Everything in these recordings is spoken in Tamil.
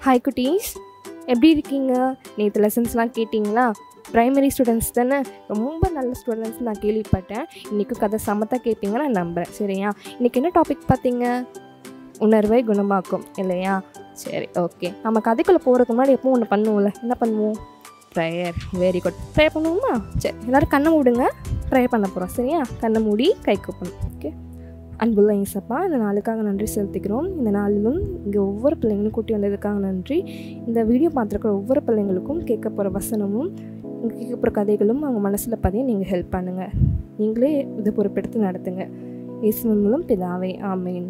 ஹாய் குட்டீஸ் எப்படி இருக்கீங்க நேற்று லெசன்ஸ்லாம் கேட்டிங்களா ப்ரைமரி ஸ்டூடெண்ட்ஸ் தானே ரொம்ப நல்ல ஸ்டூடெண்ட்ஸ் நான் கேள்விப்பட்டேன் இன்றைக்கி கதை சமத்தாக கேட்பீங்க நான் நம்புகிறேன் சரியா இன்றைக்கி என்ன டாபிக் பார்த்தீங்க உணர்வை குணமாக்கும் இல்லையா சரி ஓகே நம்ம கதைக்குள்ளே போகிறதுக்கு முன்னாடி எப்போ ஒன்று பண்ணுவோம்ல என்ன பண்ணுவோம் ப்ரேயர் வெரி குட் ப்ரேயர் பண்ணுவோமா சரி எல்லோரும் கண்ணை மூடுங்க ப்ரேயர் பண்ண போகிறோம் சரியா கண்ணை மூடி கை கூப்பணும் ஓகே அன்புள்ள இசப்பா இந்த நாளுக்காக நன்றி செலுத்திக்கிறோம் இந்த நாளிலும் இங்கே ஒவ்வொரு பிள்ளைங்களும் கூட்டி வந்ததுக்காக நன்றி இந்த வீடியோ பார்த்துருக்கிற ஒவ்வொரு பிள்ளைங்களுக்கும் கேட்க போகிற வசனமும் இங்கே கேட்க போகிற கதைகளும் அவங்க மனசில் பதிய நீங்கள் ஹெல்ப் பண்ணுங்கள் நீங்களே இதை பொறுப்பெடுத்து நடத்துங்க இயேசுவின் மூலம் பிதாவே ஆமேன்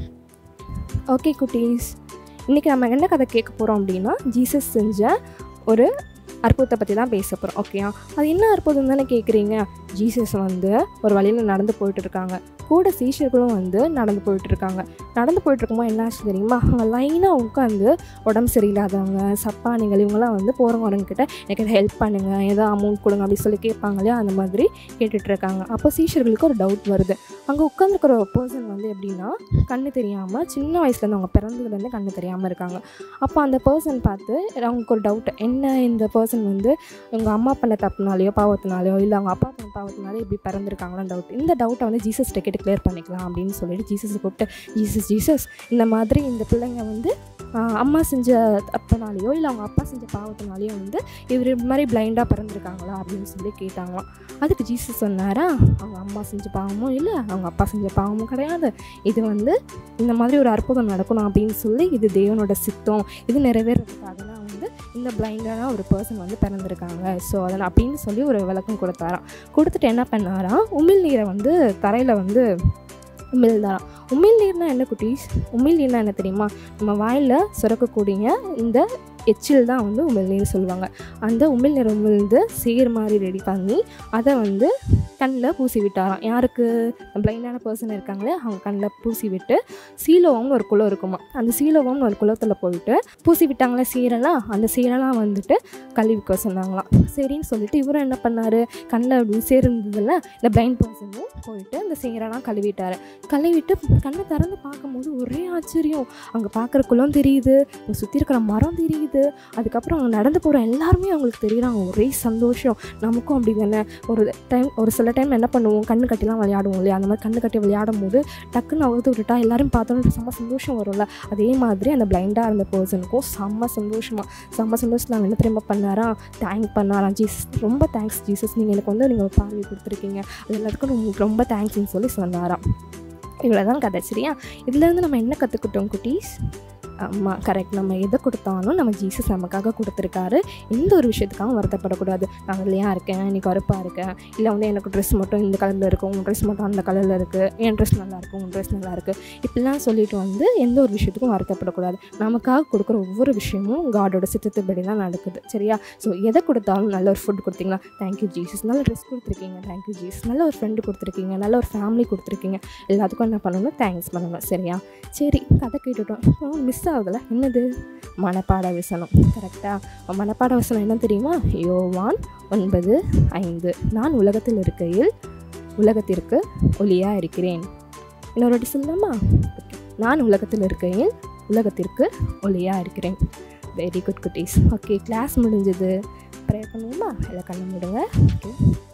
ஓகே குட்டீஸ் இன்றைக்கி நம்ம என்ன கதை கேட்க போகிறோம் அப்படின்னா ஜீசஸ் செஞ்ச ஒரு அற்புதத்தை பற்றி தான் பேச போகிறோம் ஓகேயா அது என்ன அற்புதம் தானே கேட்குறீங்க ஜீசஸ் வந்து ஒரு வழியில் நடந்து போயிட்டு இருக்காங்க கூட சீஷர்களும் வந்து நடந்து போயிட்டு இருக்காங்க நடந்து போயிட்டு இருக்கும்போது என்ன ஆச்சு தெரியுமா அங்கே லைனாக உட்காந்து உடம்பு சரியில்லாதவங்க சப்பானிகள் இவங்கெல்லாம் வந்து போகிறவங்க வரவங்கக்கிட்ட எனக்கு எதாவது ஹெல்ப் பண்ணுங்கள் ஏதோ அமௌண்ட் கொடுங்க அப்படி சொல்லி கேட்பாங்க இல்லையா அந்த மாதிரி கேட்டுட்டு இருக்காங்க அப்போ சீஷர்களுக்கு ஒரு டவுட் வருது அங்கே உட்காந்துருக்கிற ஒரு பர்சன் வந்து எப்படின்னா கண்ணு தெரியாமல் சின்ன வயசுலேருந்து அவங்க பிறந்ததுலேருந்து கண்ணு தெரியாமல் இருக்காங்க அப்போ அந்த பர்சன் பார்த்து அவங்களுக்கு ஒரு டவுட் என்ன இந்த பர்சன் வந்து இவங்க அம்மா பண்ண தப்புனாலையோ பாவத்தினாலையோ இல்லை அவங்க அப்பா பண்ண பாவத்தினாலே இப்படி பிறந்திருக்காங்களான்னு டவுட் இந்த டவுட்டை வந்து ஜீசஸ் கேட்டு கிளியர் பண்ணிக்கலாம் அப்படின்னு சொல்லிட்டு ஜீசஸ் கூப்பிட்டு ஜீசஸ் ஜீசஸ் இந்த மாதிரி இந்த பிள்ளைங்க வந்து ஆஹ், அம்மா செஞ்ச தப்புனாலேயோ இல்லை அவங்க அப்பா செஞ்ச பாவத்தினாலேயோ வந்து இவர் இது மாதிரி பிளைண்டாக பிறந்திருக்காங்களா அப்படின்னு சொல்லி கேட்டாங்களாம் அதுக்கு ஜீசஸ் சொன்னாரா அவங்க அம்மா செஞ்ச பாவமும் இல்லை அவங்க அப்பா செஞ்ச பாவமும் கிடையாது இது வந்து இந்த மாதிரி ஒரு அற்புதம் நடக்கணும் அப்படின்னு சொல்லி இது தேவனோட சித்தம் இது நிறைவேறதுக்காக தான் வந்து இந்த பிளைண்டான ஒரு பர்சன் வந்து பிறந்திருக்காங்க ஸோ அதனால் அப்படின்னு சொல்லி ஒரு விளக்கம் கொடுத்தாராம் கொடுத்துட்டு என்ன பண்ணாராம் உமிழ் நீரை வந்து தரையில் வந்து உமிழ்ந்தாராம் உமிழ் நீர்னா என்ன குட்டீஸ் உமிழ் நீர்னா என்ன தெரியுமா நம்ம வாயில் சுரக்கக்கூடிய இந்த எச்சில் தான் வந்து உமிழ்நீர் சொல்லுவாங்க அந்த உமிழ்நீர் உமிழ்ந்து சேர் மாதிரி ரெடி பண்ணி அதை வந்து கண்ணில் பூசி விட்டாராம் யாருக்கு பிளைண்டான பர்சன் இருக்காங்களே அவங்க கண்ணில் பூசி விட்டு சீலோவம்னு ஒரு குளம் இருக்குமா அந்த சீலோவம்னு ஒரு குளத்தில் போயிட்டு பூசி விட்டாங்களே சீரெல்லாம் அந்த சீரெல்லாம் வந்துட்டு கழுவிக்க சொன்னாங்களாம் சரின்னு சொல்லிட்டு இவரும் என்ன பண்ணார் கண்ணில் அப்படி சேர்ந்ததில் இந்த பிளைண்ட் பர்சனும் போயிட்டு அந்த சீரெல்லாம் கழுவிட்டார் கழுவிட்டு கண்ணை திறந்து பார்க்கும்போது ஒரே ஆச்சரியம் அங்கே பார்க்குற குளம் தெரியுது அங்கே சுற்றி இருக்கிற மரம் தெரியுது அதுக்கப்புறம் அங்கே நடந்து போகிற எல்லாருமே அவங்களுக்கு தெரியுறாங்க ஒரே சந்தோஷம் நமக்கும் அப்படி தானே ஒரு டைம் ஒரு சில டைம் என்ன பண்ணுவோம் கண்ணு கட்டிலாம் விளையாடுவோம் இல்லையா அந்த மாதிரி கண்ணு கட்டி விளையாடும் போது டக்குன்னு அவுத்து விட்டுட்டா எல்லாரும் பார்த்தோன்னு செம்ம சந்தோஷம் வரும்ல அதே மாதிரி அந்த பிளைண்டாக இருந்த பர்சனுக்கும் செம்ம சந்தோஷமாக செம்ம சந்தோஷம் நான் என்ன தெரியுமா பண்ணாரா தேங்க் பண்ணாராம் ஜீசஸ் ரொம்ப தேங்க்ஸ் ஜீசஸ் நீங்கள் எனக்கு வந்து நீங்கள் பார்வை கொடுத்துருக்கீங்க அது எல்லாத்துக்கும் உங்களுக்கு ரொம்ப தேங்க்ஸ்னு சொல்லி சொன்னாராம் இவ்வளோ தான் கதை சரியா இதுலேருந்து நம்ம என்ன கற்றுக்கிட்டோம் குட்டீஸ் ஆமாம் கரெக்ட் நம்ம எதை கொடுத்தாலும் நம்ம ஜீசஸ் நமக்காக கொடுத்துருக்காரு எந்த ஒரு விஷயத்துக்காகவும் வருத்தப்படக்கூடாது நான் வெள்ளையாக இருக்கேன் நீ கருப்பாக இருக்கேன் இல்லை வந்து எனக்கு ட்ரெஸ் மட்டும் இந்த கலரில் இருக்கும் உன் ட்ரெஸ் மட்டும் அந்த கலரில் இருக்குது என் ட்ரெஸ் நல்லா இருக்கும் உன் ட்ரெஸ் நல்லா இருக்குது இப்படிலாம் சொல்லிட்டு வந்து எந்த ஒரு விஷயத்துக்கும் வருத்தப்படக்கூடாது நமக்காக கொடுக்குற ஒவ்வொரு விஷயமும் காடோட சித்தத்துப்படி தான் நடக்குது சரியா ஸோ எதை கொடுத்தாலும் நல்ல ஒரு ஃபுட் கொடுத்தீங்களா தேங்க்யூ ஜீசஸ் நல்ல ட்ரெஸ் கொடுத்துருக்கீங்க தேங்க்யூ ஜீசஸ் நல்ல ஒரு ஃப்ரெண்டு கொடுத்துருக்கீங்க நல்ல ஒரு ஃபேமிலி கொடுத்துருக்கீங்க எல்லாத்துக்கும் என்ன பண்ணணும் தேங்க்ஸ் பண்ணணும் சரியா சரி கதை கேட்டுட்டோம் மிஸ் ஆகுதுல என்னது மனப்பாட வசனம் கரெக்டாக மனப்பாட வசனம் என்ன தெரியுமா யோவான் ஒன்பது ஐந்து நான் உலகத்தில் இருக்கையில் உலகத்திற்கு ஒளியாக இருக்கிறேன் இன்னொரு வாட்டி சொல்லலாமா Okay. நான் உலகத்தில் இருக்கையில் உலகத்திற்கு ஒளியாக இருக்கிறேன் வெரி குட் குட்டீஸ் ஓகே கிளாஸ் முடிஞ்சது ப்ரே பண்ணுவோமா எல்லாம் கண்ணு மூடுங்க ஓகே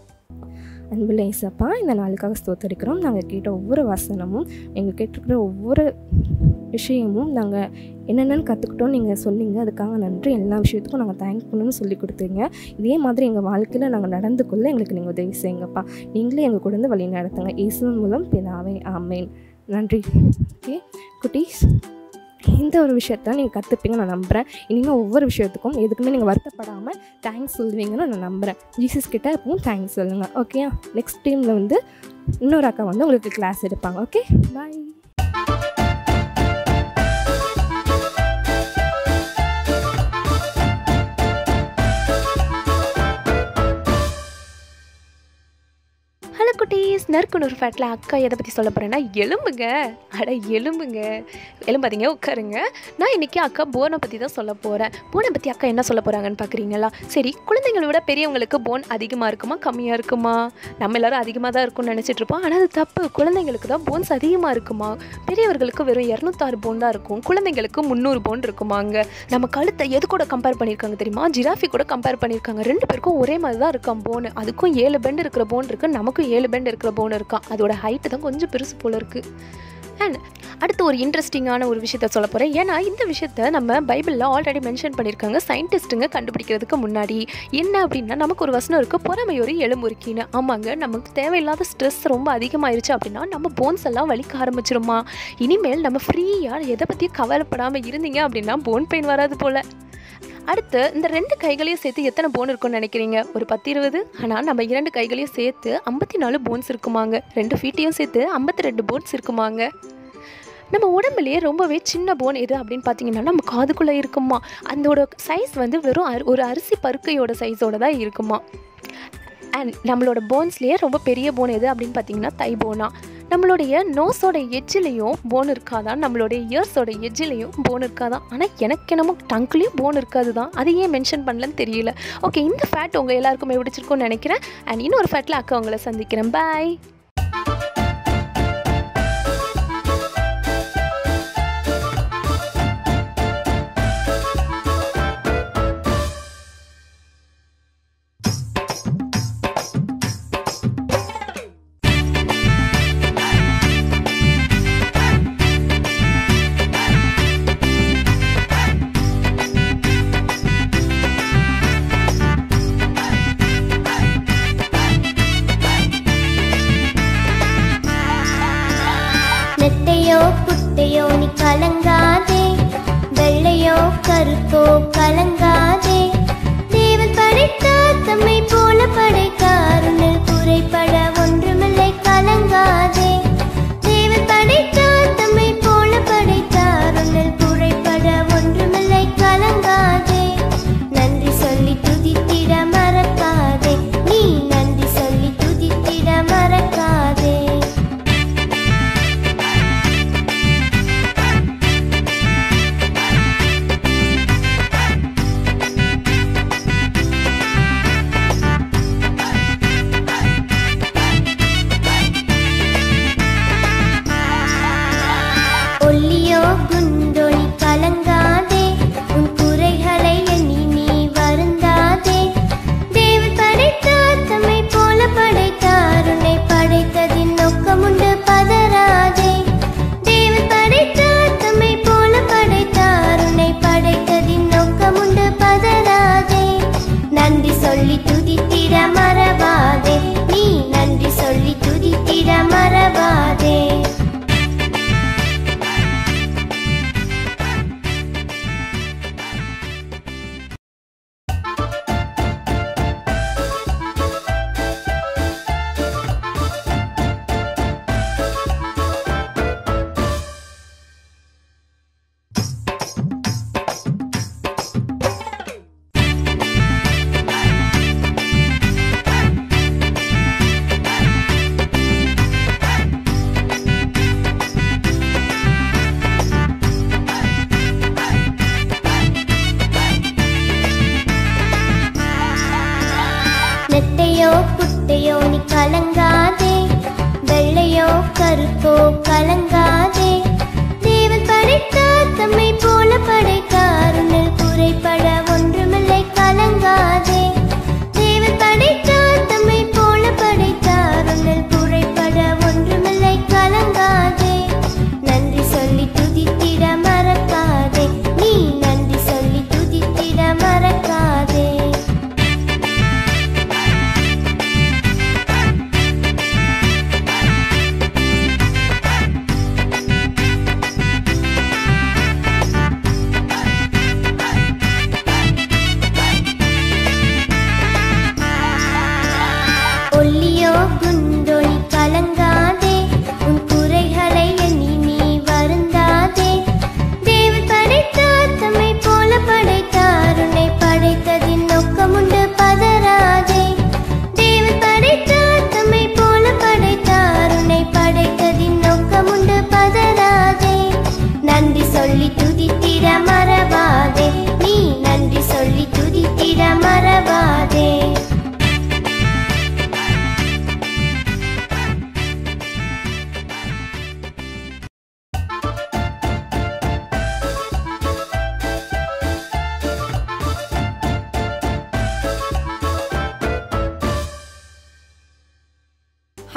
அன்புள்ள ஏசப்பா இந்த நாளுக்காக ஸ்தோத்தரிக்கிறோம் நாங்கள் கேட்ட ஒவ்வொரு வசனமும் எங்கள் கேட்டிருக்கிற ஒவ்வொரு விஷயமும் நாங்கள் என்னென்னு கற்றுக்கிட்டோம் நீங்கள் சொன்னீங்க அதுக்காக நன்றி எல்லா விஷயத்துக்கும் நாங்கள் தேங்க் பண்ணணும்னு சொல்லி கொடுத்தீங்க இதே மாதிரி எங்கள் வாழ்க்கையில் நாங்கள் நடந்து கொள்ள எங்களுக்கு நீங்கள் உதவி செய்யுங்கப்பா நீங்களே எங்கள் கூட இருந்து வழி நடத்துங்க இயேசுவின் மூலம் பிதாவே ஆமேன் நன்றி ஓகே குட்டீஸ் இந்த ஒரு விஷயத்த நீங்கள் கற்றுப்பீங்க நான் நம்புகிறேன் இனிமேல் ஒவ்வொரு விஷயத்துக்கும் எதுக்குமே நீங்கள் வருத்தப்படாமல் தேங்க்ஸ் சொல்லுவீங்கன்னு நான் நம்புகிறேன் ஜீசஸ் கிட்ட எப்பவும் தேங்க்ஸ் சொல்லுங்கள் ஓகே நெக்ஸ்ட் டைமில் வந்து இன்னொரு அக்கா வந்து உங்களுக்கு கிளாஸ் எடுப்பாங்க ஓகே பாய் ஹலோ குட்டீஸ் கைஸ் நறுக்குன்னு ஒரு ஃபேட்டில் அக்கா எதை பற்றி சொல்ல போகிறேன்னா எலும்புங்க அட எலும்புங்க எலும்பாதீங்க உட்காருங்க நான் இன்றைக்கி அக்கா போனை பற்றி தான் சொல்ல போகிறேன் போனை பற்றி அக்கா என்ன சொல்ல போகிறாங்கன்னு பார்க்குறீங்களா சரி குழந்தைங்களை விட பெரியவங்களுக்கு போன் அதிகமாக இருக்குமா கம்மியாக இருக்குமா நம்ம எல்லாரும் அதிகமாக தான் இருக்கும்னு நினச்சிட்டு இருப்போம் ஆனால் அது தப்பு குழந்தைங்களுக்கு தான் போன்ஸ் அதிகமாக இருக்குமா பெரியவர்களுக்கு வெறும் இரநூத்தாறு போன் தான் இருக்கும் குழந்தைங்களுக்கு முந்நூறு போன் இருக்குமாங்க நம்ம கழுத்தை எது கூட கம்பேர் பண்ணியிருக்காங்க தெரியுமா ஜிராஃபி கூட கம்பேர் பண்ணியிருக்காங்க ரெண்டு பேருக்கும் ஒரே மாதிரி தான் இருக்கான் போன் அதுக்கும் ஏழு பெண்ட் இருக்கிற போன் இருக்குது நமக்கும் ஏழு பெண்ட் இருக்கிற போன் இருக்கான் அதோட ஹைட்டு தான் கொஞ்சம் பெருசு போல இருக்குது அண்ட் அடுத்து ஒரு இன்ட்ரெஸ்டிங்கான ஒரு விஷயத்த சொல்ல போகிறேன் ஏன்னா இந்த விஷயத்த நம்ம பைபிளில் ஆல்ரெடி மென்ஷன் பண்ணியிருக்காங்க சயின்டிஸ்ட்டுங்க கண்டுபிடிக்கிறதுக்கு முன்னாடி என்ன அப்படின்னா நமக்கு ஒரு வசனம் இருக்குது பொறாமை ஒரு எலும்புருக்கின்னு ஆமாங்க நமக்கு தேவையில்லாத ஸ்ட்ரெஸ் ரொம்ப அதிகமாயிருச்சு அப்படின்னா நம்ம போன்ஸ் எல்லாம் வலிக்க ஆரம்பிச்சிருமா இனிமேல் நம்ம ஃப்ரீயாக எதை பற்றியும் கவலைப்படாமல் இருந்தீங்க அப்படின்னா போன் பெயின் வராது போல் அடுத்து இந்த ரெண்டு கைகளையும் சேர்த்து எத்தனை போன் இருக்கும்னு நினைக்கிறீங்க ஒரு பத்து இருபது ஆனால் நம்ம இரண்டு கைகளையும் சேர்த்து ஐம்பத்தி நாலு போன்ஸ் இருக்குமாங்க ரெண்டு ஃபீட்டையும் சேர்த்து ஐம்பத்தி ரெண்டு போன்ஸ் இருக்குமாங்க நம்ம உடம்புலேயே ரொம்பவே சின்ன போன் எது அப்படின்னு பார்த்தீங்கன்னா நம்ம காதுக்குள்ளே இருக்குமா அதோட சைஸ் வந்து வெறும் அரி- ஒரு அரிசி பருக்கையோட சைஸோட தான் இருக்குமா அண்ட் நம்மளோட போன்ஸ்லேயே ரொம்ப பெரிய போன் எது அப்படின்னு பார்த்தீங்கன்னா தை போனா நம்மளுடைய நோஸோட எட்ஜிலையும் போன் இருக்காதான் நம்மளுடைய இயர்ஸோட எட்ஜிலையும் போன் இருக்காதான் ஆனால் எனக்கு என்னமோ டங்க்லேயும் போன் இருக்காது தான் அது ஏன் மென்ஷன் பண்ணலன்னு தெரியல ஓகே இந்த ஃபேட் உங்கள் எல்லாருக்குமே பிடிச்சிருக்கும்னு நினைக்கிறேன் அண்ட் இன்னொரு ஃபேட்டில் அக்கா உங்களை சந்திக்கிறேன் பாய் நெட்டையோ குட்டையோ நீ கலங்காதே வெள்ளையோ கருப்போ கலங்காதே தேவன் படைத்தார் தம்மை போல படைத்தாருனில் குறைபட ஒன்றுமில்லை கலங்காதே தேவன் படைத்தார் தம்மை போல படைத்தாருனில் குறைபட ஒன்றுமில்லை கலங்காதே நன்றி சொல்லி துதித்திட மறக்காதே நீ நன்றி சொல்லி துதித்திட மறக்காதே ஒல்லியோ குண்டோ நீ கலங்காதே உன் குறைகளை எண்ணி நீ வருந்தாதே தேவன் படைத்தார் தம்மை போல படைத்தார் உன்னை படைத்ததின் நோக்கமுண்டு பதறாதே தேவன் படைத்தார் தம்மை போல படைத்தார் உன்னை படைத்ததின் நோக்கமுண்டு பதறாதே நன்றி சொல்லி துதித்திட மறவாதே நீ நன்றி சொல்லி துதித்திட மறவாதே நெட்டையோ குட்டையோ நீ கலங்காதே வெள்ளையோ கருப்போ கலங்காதே தேவன் படைத்தார் தம்மை போல படைத்தாருனில் குறைபட ஒன்றுமில்லை கலங்காதே தேவன் படைத்தார் தம்மை போல படைத்தாருனில் குறைபட ஒன்றுமில்லை கலங்காதே நன்றி சொல்லி துதித்திட மறக்காதே நீ நன்றி சொல்லி துதித்திட மறக்காதே ஒல்லியோ குண்டோ நீ கலங்காதே உன் குறைகளை எண்ணி நீ வருந்தாதே தேவன் படைத்தார் தம்மை போல படைத்தார் உன்னை படைத்ததின் நோக்கமுண்டு பதறாதே தேவன் படைத்தார் தம்மை போல படைத்தார்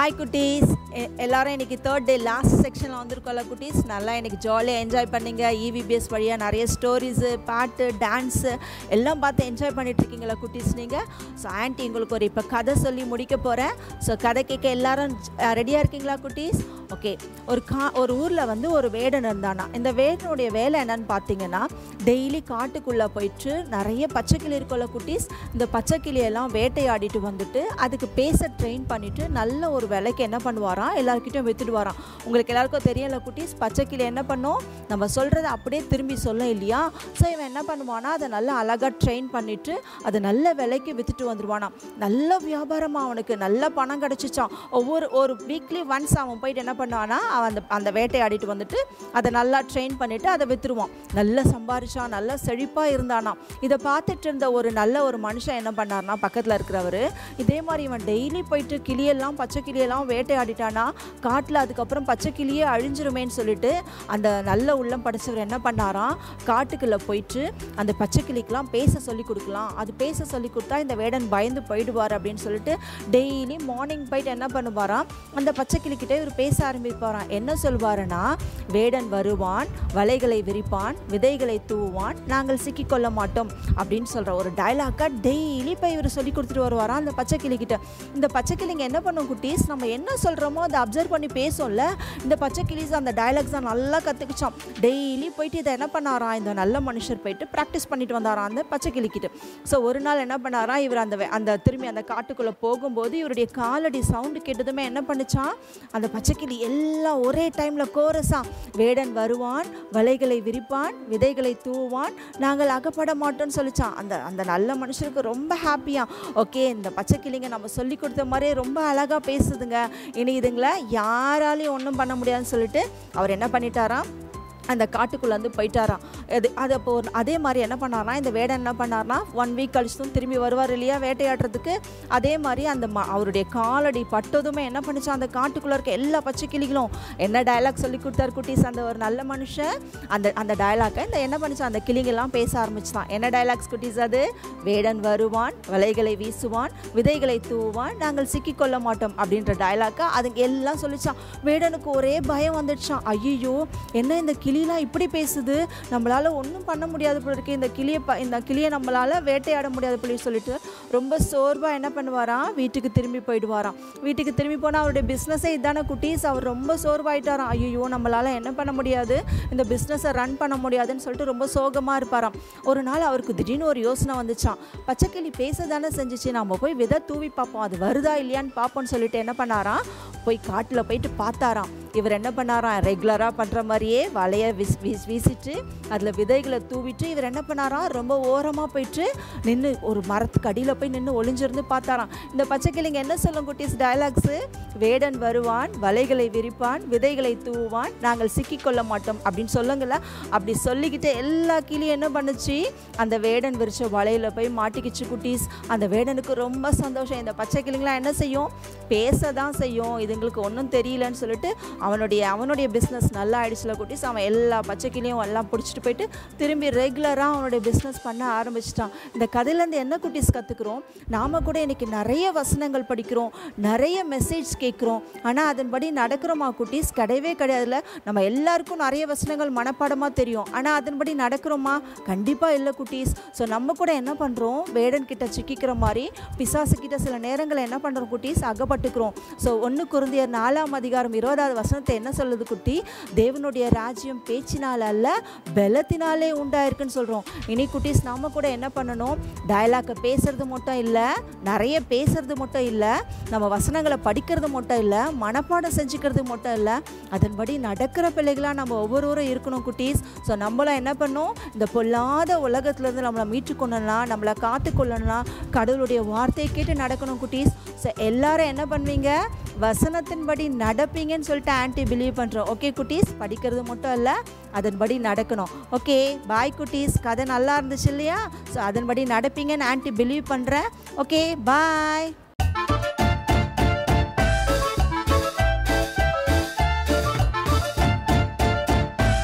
ஹாய் குட்டீஸ் எ- எல்லாரும் இன்னைக்கு தேர்ட் டே லாஸ்ட் செக்ஷனில் வந்திருக்கோம்ல குட்டீஸ் நல்லா இன்னைக்கு ஜாலியாக என்ஜாய் பண்ணீங்க இவிபிஎஸ் வழியாக நிறைய ஸ்டோரிஸு பாட்டு டான்ஸு எல்லாம் பார்த்து என்ஜாய் பண்ணிட்டு இருக்கீங்களா குட்டீஸ் நீங்கள் ஸோ ஆன்ட்டி உங்களுக்கு ஒரு இப்போ கதை சொல்லி முடிக்க போகிறேன் ஸோ கதை கேட்க எல்லாரும் ரெடியாக இருக்கீங்களா குட்டீஸ் ஓகே ஒரு கா ஒரு ஊரில் வந்து ஒரு வேடன் இருந்தானா இந்த வேடனுடைய வேலை என்னன்னு பார்த்தீங்கன்னா டெய்லி காட்டுக்குள்ளே போயிட்டு நிறைய பச்சைக்கிளி இருக்கும்ல குட்டீஸ் இந்த பச்சைக்கிளியெல்லாம் வேட்டையாடிட்டு வந்துட்டு அதுக்கு பேச ட்ரெயின் பண்ணிவிட்டு நல்ல ஒரு விலைக்கு என்ன பண்ணுவாராம் எல்லாருக்கிட்டையும் வித்துட்டு வரான் உங்களுக்கு எல்லாருக்கும் தெரியல குட்டீஸ் பச்சைக்கிளி என்ன பண்ணும் நம்ம சொல்கிறத அப்படியே திரும்பி சொல்ல இல்லையா ஸோ இவன் என்ன பண்ணுவானா அதை நல்லா அழகாக ட்ரெயின் பண்ணிவிட்டு அதை நல்ல விலைக்கு வித்துட்டு வந்துடுவானாம் நல்ல வியாபாரமாக அவனுக்கு நல்ல பணம் கிடச்சிச்சான் ஒவ்வொரு ஒரு வீக்லி ஒன்ஸ் அவன் போயிட்டு என்ன பண்ணுவானா அவன் அந்த அந்த வேட்டையாடிட்டு வந்துட்டு அதை நல்லா ட்ரெயின் பண்ணிவிட்டு அதை விற்றுருவான் நல்லா சம்பாரிச்சான் நல்லா செழிப்பாக இருந்தானாம் இதை பார்த்துட்டு இருந்த ஒரு நல்ல ஒரு மனுஷன் என்ன பண்ணார்னா பக்கத்தில் இருக்கிறவர் இதே மாதிரி இவன் டெய்லி போயிட்டு கிளியெல்லாம் பச்சை கிளியெல்லாம் வேட்டையாடிட்டானா காட்டில் அதுக்கப்புறம் பச்சை கிளியே அழிஞ்சிருமேன்னு சொல்லிட்டு அந்த நல்ல உள்ளம் படைச்சவர் என்ன பண்ணாராம் காட்டுக்குள்ளே போயிட்டு அந்த பச்சை கிளிக்கெலாம் பேச சொல்லி கொடுக்கலாம் அது பேச சொல்லி கொடுத்தா இந்த வேடன் பயந்து போயிடுவார் அப்படின்னு சொல்லிட்டு டெய்லி மார்னிங் போயிட்டு என்ன பண்ணுவாராம் அந்த பச்சை கிளிக்கிட்டே இவர் பேச ஆரம்பிப்பாராம் என்ன சொல்வாருன்னா வேடன் வருவான் வலைகளை விரிப்பான் விதைகளை தூவான் நாங்கள் சிக்கிக்கொள்ள மாட்டோம் அப்படின்னு சொல்கிற ஒரு டயலாக்கை டெய்லி போய் இவர் சொல்லி கொடுத்துட்டு வருவாராம் அந்த பச்சை கிளிக்கிட்ட இந்த பச்சை கிளிங்க என்ன பண்ணும் குட்டீஸ் நம்ம என்ன சொல்கிறோமோ அதை அப்சர்வ் பண்ணி பேசும்ல இந்த பச்சை கிளிஸ் அந்த டயலாக்ஸ் தான் நல்லா கற்றுக்கிச்சோம் டெய்லி போயிட்டு இதை என்ன பண்ணாராம் இந்த நல்ல மனுஷர் போயிட்டு ப்ராக்டிஸ் பண்ணிட்டு வந்தாராம் அந்த பச்சை கிளிக்கிட்டு ஸோ ஒரு நாள் என்ன பண்ணாராம் இவர் அந்த வே- அந்த திரும்பி அந்த காட்டுக்குள்ளே போகும்போது இவருடைய காலடி சவுண்டு கேட்டதுமே என்ன பண்ணுச்சான் அந்த பச்சைக்கிளி எல்லாம் ஒரே டைமில் கோரஸா வேடன் வருவான் வலைகளை விரிப்பான் விதைகளை தூவான் நாங்கள் அகப்பட மாட்டோம்னு சொல்லிச்சான் அந்த அந்த நல்ல மனுஷருக்கு ரொம்ப ஹாப்பியா ஓகே இந்த பச்சைக்கிளிங்க நம்ம சொல்லி கொடுத்த மாதிரியே ரொம்ப அழகாக பேசுதுங்க இனி இதுங்களை யாராலையும் ஒன்றும் பண்ண முடியாதுன்னு சொல்லிட்டு அவர் என்ன பண்ணிட்டாராம் அந்த காட்டுக்குள்ளே வந்து போயிட்டாராம் அது அது அப்போ ஒரு- அதே மாதிரி என்ன பண்ணார்னா இந்த வேடன் என்ன பண்ணார்னா ஒன் வீக் கழிச்சும் திரும்பி வருவார் இல்லையா வேட்டையாடுறதுக்கு அதே மாதிரி அந்த ம அவருடைய காலடி பட்டதுமே என்ன பண்ணுச்சு அந்த காட்டுக்குள்ளே இருக்க எல்லா பச்சை கிளிகளும் என்ன டயலாக் சொல்லி கொடுத்தாரு குட்டீஸ் அந்த ஒரு நல்ல மனுஷன் அந்த அந்த டயலாக்கை இந்த என்ன பண்ணுச்சு அந்த கிளிங்கெல்லாம் பேச ஆரம்பிச்சுதான் என்ன டயலாக்ஸ் குட்டீஸ் அது வேடன் வருவான் வலைகளை வீசுவான் விதைகளை தூவான் நாங்கள் சிக்கிக்கொள்ள மாட்டோம் அப்படின்ற டயலாக்கை அதுங்க எல்லாம் சொல்லிச்சான் வேடனுக்கு ஒரே பயம் வந்துடுச்சான் ஐயோ என்ன இந்த கிளிலாம் இப்படி பேசுது நம்மளால ஒன்றும் பண்ண முடியாது போல இருக்கு இந்த கிளியை ப இந்த கிளியை நம்மளால வேட்டையாட முடியாது போல சொல்லிட்டு ரொம்ப சோர்வாக என்ன பண்ணுவாராம் வீட்டுக்கு திரும்பி போயிடுவாராம் வீட்டுக்கு திரும்பி போனால் அவருடைய பிஸ்னஸே இதான குட்டீஸ் அவர் ரொம்ப சோர்வாயிட்டாராம் ஐயோ நம்மளால என்ன பண்ண முடியாது இந்த பிஸ்னஸை ரன் பண்ண முடியாதுன்னு சொல்லிட்டு ரொம்ப சோகமாக இருப்பாராம் ஒரு நாள் அவருக்கு திடீர்னு ஒரு யோசனை வந்துச்சான் பச்சைக்கிளி பேச தானே செஞ்சுச்சு நம்ம போய் விதை தூவி பார்ப்போம் அது வருதா இல்லையான்னு பார்ப்போம்னு சொல்லிட்டு என்ன பண்ணாராம் போய் காட்டில் போயிட்டு பார்த்தாராம் இவர் என்ன பண்ணாராம் ரெகுலராக பண்ணுற மாதிரியே வலையை வீஸ் வீஸ் வீசிட்டு அதில் விதைகளை தூவிட்டு இவர் என்ன பண்ணாராம் ரொம்ப ஓரமாக போயிட்டு நின்று ஒரு மரத்துக்கு அடியில் போய் நின்று ஒளிஞ்சிருந்து பார்த்தாராம் இந்த பச்சைக்கிளிங்க என்ன சொல்லும் குட்டீஸ் டயலாக்ஸு வேடன் வருவான் வலைகளை விரிப்பான் விதைகளை தூவான் நாங்கள் சிக்கிக்கொள்ள மாட்டோம் அப்படின்னு சொல்லுங்கள அப்படி சொல்லிக்கிட்டு எல்லா கிளியும் என்ன பண்ணுச்சு அந்த வேடன் விரிச்ச வலையில் போய் மாட்டிக்கிச்சு குட்டீஸ் அந்த வேடனுக்கு ரொம்ப சந்தோஷம் இந்த பச்சை கிளிங்களாம் என்ன செய்யும் பேச தான் செய்யும் இதுங்களுக்கு ஒன்றும் தெரியலன்னு சொல்லிட்டு அவனுடைய அவனுடைய பிஸ்னஸ் நல்லா ஆயிடுச்சுல குட்டீஸ் அவன் எல்லா பச்சை கிளியும் எல்லாம் பிடிச்சிட்டு போயிட்டு திரும்பி ரெகுலராக அவனுடைய பிஸ்னஸ் பண்ண ஆரம்பிச்சிட்டான் இந்த கதையிலேருந்து என்ன குட்டீஸ் கற்றுக்குறோம் நாம் கூட இன்னைக்கு நிறைய வசனங்கள் படிக்கிறோம் நிறைய மெசேஜ் கேட்குறோம் ஆனால் அதன்படி நடக்கிறோமா குட்டீஸ் கிடையவே கிடையாதுல நம்ம எல்லாருக்கும் நிறைய வசனங்கள் மனப்பாடமாக தெரியும் ஆனால் அதன்படி நடக்கிறோமா கண்டிப்பாக இல்லை குட்டீஸ் ஸோ நம்ம கூட என்ன பண்ணுறோம் வேடன் கிட்ட சிக்கிக்கிற மாதிரி பிசாசு கிட்ட சில நேரங்களில் என்ன பண்ணுறோம் குட்டீஸ் அகப்பட்டுக்கிறோம் ஸோ ஒன்று குருந்தியர் நாலாம் அதிகாரம் இருபதாவது வசனத்தை என்ன சொல்லுது குட்டி தேவனுடைய ராஜ்யம் பேச்சினால் அல்ல பலத்தினாலே உண்டாயிருக்குன்னு சொல்கிறோம் இனி குட்டீஸ் நாம கூட என்ன பண்ணணும் டயலாக்கை பேசுறது மட்டும் இல்லை நிறைய பேசுறது மட்டும் இல்லை நம்ம வசனங்களை படிக்கிறது மட்டும் இல்லை மனப்பாடம் செஞ்சுக்கிறது மட்டும் இல்லை அதன்படி நடக்கிற பிள்ளைகளாக நம்ம ஒவ்வொருவரும் இருக்கணும் குட்டீஸ் ஸோ நம்மளாம் என்ன பண்ணோம் இந்த பொல்லாத உலகத்துலேருந்து நம்மளை மீட்டுக்கொள்ளலாம் நம்மளை காத்துக்கொள்ளலாம் கடவுளுடைய வார்த்தையை கேட்டு நடக்கணும் குட்டீஸ் ஸோ எல்லாரும் என்ன பண்ணுவீங்க வசனத்தின்படி நடப்பீங்கன்னு சொல்லிட்டு ஆன்ட்டி பிலீவ் பண்ணுறோம் ஓகே குட்டீஸ் படிக்கிறது மட்டும் இல்லை அதன்படி நடக்கணும் ஓகே பாய் குட்டீஸ் கதை நல்லா இருந்துச்சு இல்லையா ஸோ அதன்படி நடப்பீங்கன்னு ஆன்ட்டி பிலீவ் பண்ணுறேன் ஓகே பாய்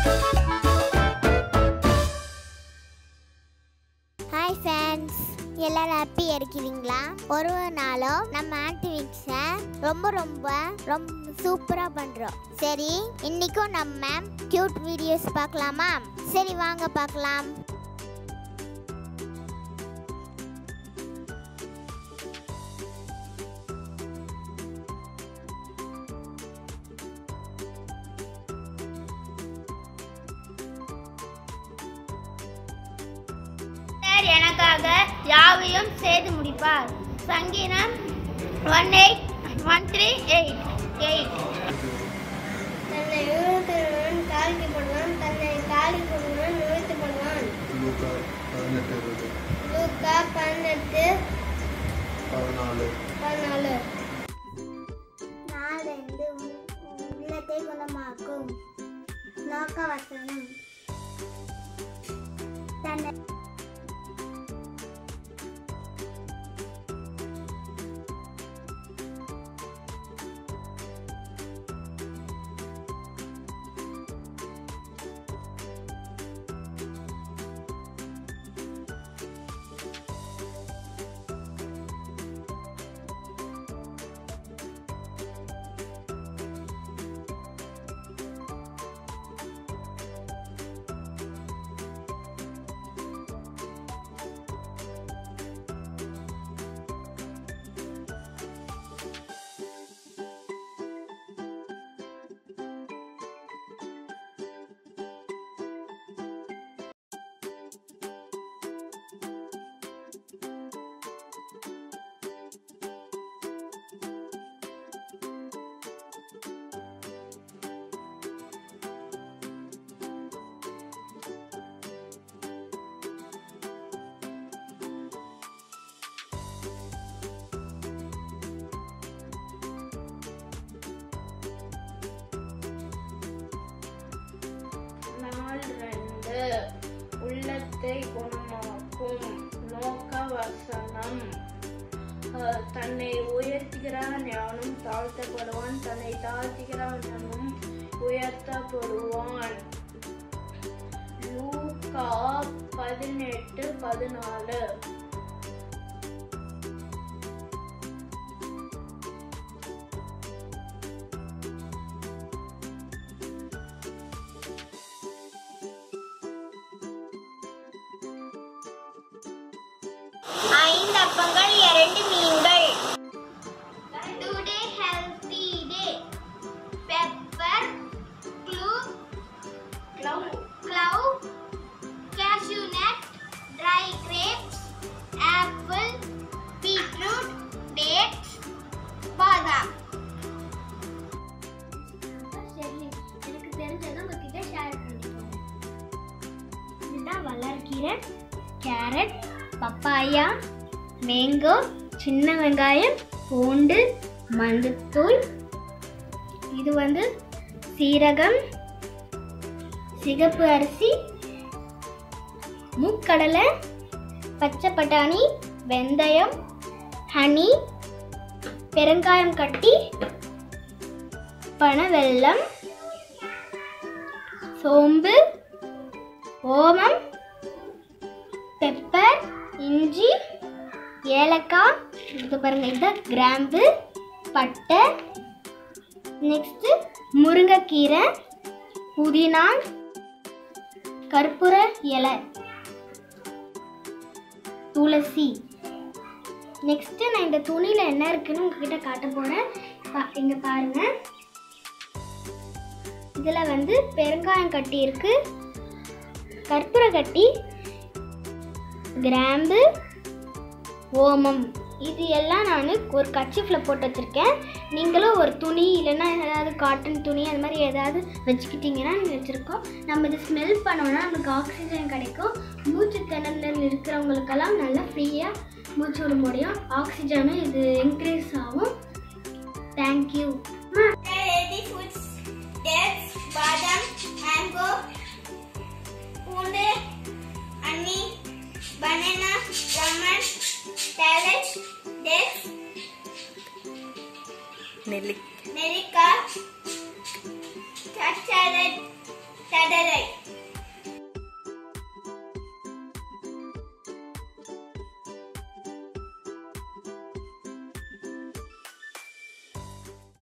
ஹாய் ஃபேன்ஸ் எல்லாரும் எல்லாரும் ஹாப்பி இருக்கிறீங்களா ஒரு ஒரு நாளும் நம்ம ஆக்டிவிக்ஸை ரொம்ப ரொம்ப ரொம்ப சூப்பராக பண்ணுறோம் சரி இன்னைக்கும் நம்ம கியூட் வீடியோஸ் பார்க்கலாமா சரி வாங்க பார்க்கலாம் கர்த்தர் எனக்காக யாவையும் செய்து முடிப்பார் சங்கீதம் one eight one three eight eight தன்னை நிறுவனத்தினுடன் தாழ்த்தி போடுவான் தன்னை தாழ்த்தி போடுவான் நிறுத்தி போடுவான் லூக்கா பதினெட்டு இருபது லூக்கா பன்னெண்டு பதினாலு பதினாலு நாலந்து உள்ளத்தை குணமாக்கும் நோக்க வசனம் தன்னை நாள் ரெண்டு உள்ளத்தை குணமாக்கும் நோக்க வசனம் அஹ், தன்னை உயர்த்துகிறான் ஞானம் தாழ்த்தப்படுவான் தன்னை தாழ்த்துகிறான் ஞானம் உயர்த்தப்படுவான் லூக்கா பதினெட்டு பதினாலு ஐந்து அப்பங்கள் இரண்டு மீன்கள் டுடே ஹெல்தி டே பெப்பர் க்ளூ clove clove cashew nut dry grapes apple beetroot dates பாதாம் சரி எனக்கு தெரிஞ்சதை உங்ககிட்ட ஷேர் பண்ணிக்கோங்க இதுதான் வளர்க்கீரை கேரட் பப்பாயா மேங்கோ சின்ன வெங்காயம் பூண்டு மஞ்சத்தூள் இது வந்து சீரகம் சிகப்பு அரிசி மூக்கடலை பச்சை பட்டாணி வெந்தயம் ஹனி பெருங்காயம் கட்டி பனவெல்லம் சோம்பு ஓமம் பெப்பர் இஞ்சி ஏலக்காய் இது பாருங்க இதுதான் கிராம்பு பட்டை நெக்ஸ்ட்டு முருங்கைக்கீரை புதினா கற்பூர இலை துளசி நெக்ஸ்ட்டு நான் இந்த துணியில் என்ன இருக்குன்னு உங்ககிட்ட காட்ட போகிறேன் பா இங்கே பாருங்க இதில் வந்து பெருங்காயம் கட்டி இருக்கு கற்பூர கட்டி கிராம்பு ஓமம் இது எல்லாம் நான் ஒரு கச்சிஃபில் போட்டு வச்சுருக்கேன் நீங்களும் ஒரு துணி இல்லைன்னா ஏதாவது காட்டன் துணி அது மாதிரி ஏதாவது வச்சுக்கிட்டிங்கன்னா நீங்கள் வச்சுருக்கோம் நம்ம இதை ஸ்மெல் பண்ணோன்னா நமக்கு ஆக்சிஜன் கிடைக்கும் மூச்சு திணறல் இருக்கிறவங்களுக்கெல்லாம் நல்லா ஃப்ரீயாக மூச்சு விட முடியும் ஆக்சிஜனும் இது இன்க்ரீஸ் ஆகும் thank you healthy foods dates badam mango பூண்டு honey banana lemon carrot dates நெல்லி நெல்லிக்காய் கச்சரை கடலை